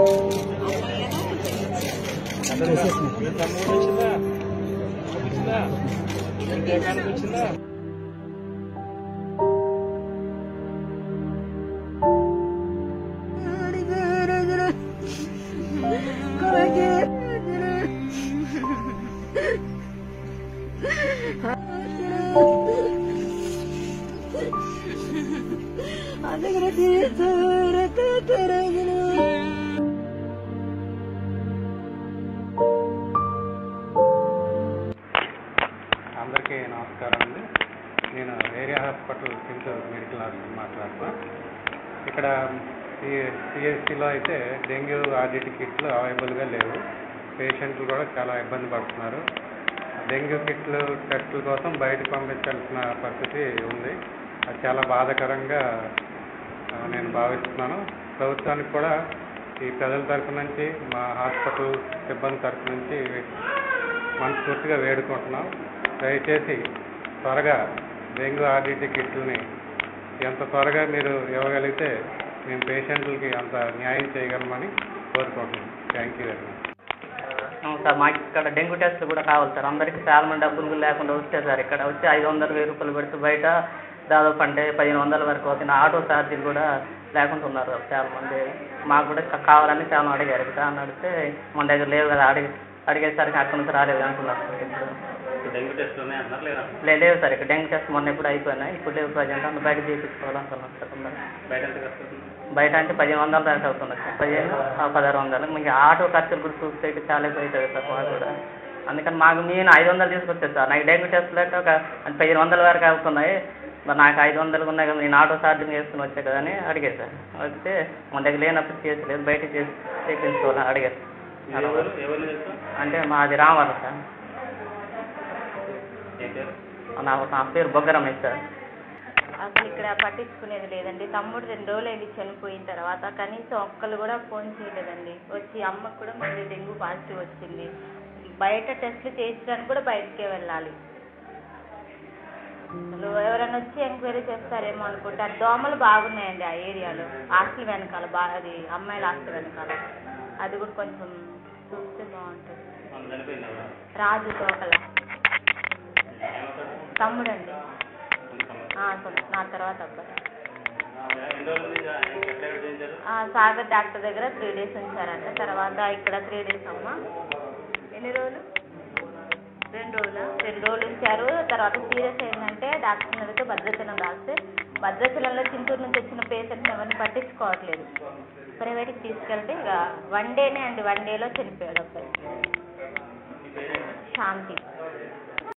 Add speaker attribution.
Speaker 1: అందరికీ నమస్కారం అండి నేను ఏరియా హాస్పిటల్ సింటూర్ మెడికల్ హాస్పిటల్ మాట్లాడుతున్నా ఇక్కడ సిఎస్సిలో అయితే డెంగ్యూ ఆర్డిటి కిట్లు అవైలబుల్గా లేవు పేషెంట్లు కూడా చాలా ఇబ్బంది పడుతున్నారు డెంగ్యూ కిట్లు టెస్టుల కోసం బయటకు పంపించాల్సిన పరిస్థితి ఉంది అది చాలా బాధాకరంగా ఆ, నేను భావిస్తున్నాను ప్రభుత్వానికి కూడా ఈ ప్రజల తరఫు నుంచి మా హాస్పిటల్ సిబ్బంది తరఫు నుంచి మనస్ఫూర్తిగా వేడుకుంటున్నాం దయచేసి త్వరగా డెంగ్యూ ఆర్డిటి కిట్లని ఎంత త్వరగా మీరు ఇవ్వగలిగితే మేము పేషెంట్లకి అంత న్యాయం చేయగలమని కోరుకుంటున్నాం థ్యాంక్ యూ వెరీ మచ్
Speaker 2: అవును సార్ మాకు ఇక్కడ డెంగ్యూ టెస్ట్లు కూడా కావాలి సార్ అందరికీ చాలా మంది డబ్బులు లేకుండా వస్తే సార్ ఇక్కడ వచ్చి ఐదు వందలు వెయ్యి రూపాయలు పెడితే బయట దాదాపు అంటే పదిహేను వందల వరకు అవుతుంది ఆటో ఛార్జీలు కూడా లేకుండా ఉన్నారు సార్ చాలా మంది మాకు కూడా కా- కావాలని చాలా అడిగారు కదా అని అడిగితే మన దగ్గర లేవు కదా అడిగి అడిగేసరికి అక్కడి నుంచి రాలేదు అంటున్నారు సార్ ఇప్పుడు
Speaker 1: డెంగ్యూ టెస్ట్ ఉన్నాయంటున్నారు లేదా
Speaker 2: లే- లేవు సార్ ఇక్కడ డెంగ్యూ టెస్ట్ మొన్న ఎప్పుడు అయిపోయినాయి ఇప్పుడు లేవు ప్రజెంట్ అందులో బయట చేయించుకోవాలంటున్నారు సార్ అందరూ.
Speaker 1: బయట ఎంత వస్తుంది
Speaker 2: బయట అంటే పదిహేను వందల దాకా అవుతుంది సార్ పదిహేను ఆ, పదహారు వందలు మీకు ఆటో ఖర్చులు కూడా చూస్తే ఇక చాలా ఎక్కువ అవుతుంది సార్ మాకు కూడా అందుకని మాకు నేను ఐదు వందలు తీసుకొచ్చాను సార్ నాకు డెంగ్యూ టెస్ట్ లేక ఒక అంటే పదిహేను వందల వరకు అవుతున్నాయి మరి నాకు ఐదు వందలు ఉన్నాయి కదా నేను ఆటో ఛార్జింగ్ వేసుకుని వచ్చా కదా అని అడిగాను సార్ అడిగితే మన దగ్గర లేనప్పుడు చేసలేదు బయట చేసి చేయించుకోవాలని అడిగారు
Speaker 1: ఎవరు తెలుసు
Speaker 2: అంటే మాది రామవరం సార్ నా నా పేరు బొగ్గ రమేష్ సార్
Speaker 3: అసలు ఇక్కడ పట్టించుకునేది లేదండి తమ్ముడు రెండు రోజులు వెళ్ళి చనిపోయిన తర్వాత కనీసం ఒక్కళ్ళు కూడా ఫోన్ చేయలేదండి వచ్చి అమ్మకు కూడా మళ్ళీ డెంగ్యూ పాజిటివ్ వచ్చింది బయట టెస్ట్లు చేయించడానికి కూడా బయటకే వెళ్ళాలి అసలు ఎవరైనా వచ్చి ఎంక్వైరీ చేస్తారేమో అనుకుంటే ఆ దోమలు బాగున్నాయండి ఆ ఏరియాలో హాస్టల్ వెనకాల బాగా అది అమ్మాయిల హాస్టల్ వెనకాల అది కూడా కొంచెం చూస్తే బాగుంటుంది రాజు తోకల తమ్ముడండి ఆ, సొంత- నా తర్వాత అబ్బాయి ఆ, సాగర్ డాక్టర్ దగ్గర త్రీ డేస్ ఉంచారంట తర్వాత ఇక్కడ త్రీ డేస్ అమ్మా ఎన్ని రోజులు రెండు రోజులు రెండు రోజులు ఉంచారు తర్వాత సీరియస్ ఏంటంటే డాక్టర్ అడిగితే భద్రాచలం రాస్తే భద్రాచలంలో చింతూరు నుంచి వచ్చిన పేషెంట్స్ ఎవరిని పట్టించుకోవట్లేదు ప్రైవేట్కి తీసుకెళ్తే ఇక వన్ డేనే అండి వన్ డేలో చనిపోయాడు అబ్బాయి శాంతి